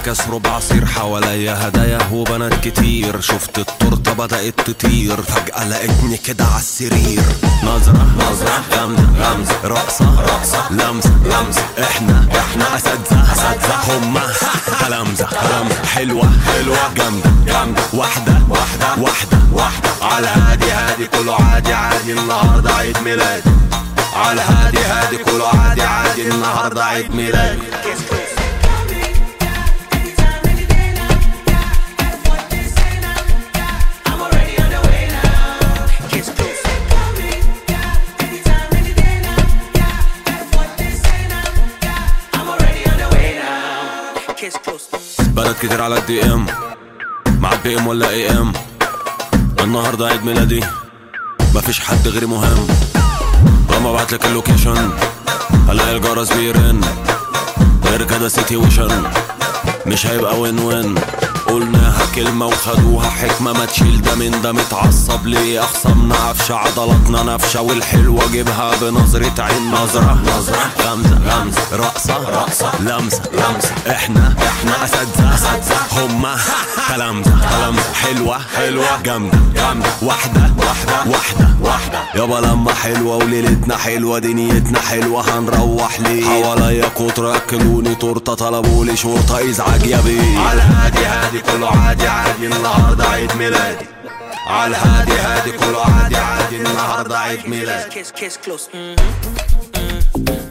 كاس ربع عصير حواليا هدايا وبنات كتير شفت التورته بدات تطير فجاه لقيتني كده على السرير نظره نظره غمزه غمزه رقصه رقصه لمسه لمسه احنا احنا اساتذه اساتذه هما تلامذه تلامذه حلوه حلوه جامده جامده واحده واحده واحده واحده على هادي هادي كله عادي عادي النهارده عيد ميلادي على هادي هادي كله عادي عادي النهارده عيد ميلادي بنات كتير على الدي ام مع البي ام ولا اي ام النهارده عيد ميلادي مفيش حد غيري مهم لما ابعتلك اللوكيشن هلاقي الجرس بيرن غير كده سيتويشن مش هيبقى وين وين قلناها كلمة وخدوها حكمة ما تشيل ده من ده متعصب ليه أخصمنا عفشة عضلاتنا نفشة والحلوة جيبها بنظرة عين نظرة نظرة غمزة غمزة رقصة رقصة لمسة لمسة احنا احنا أساتذة أساتذة هما تلامذة تلامذة حلوة حلوة جامدة جامدة واحدة واحدة واحدة واحدة يابا لما حلوة وليلتنا حلوة دنيتنا حلوة هنروح ليه حواليا كتر أكلوني تورتة طلبولي شرطة إزعاج يا بيه على هادي هادي كله عادي عادي النهاردة عيد ميلادي على هادي هادي كله عادي عادي النهاردة عيد ميلادي Kiss, kiss close. Mm-hmm. Mm-hmm.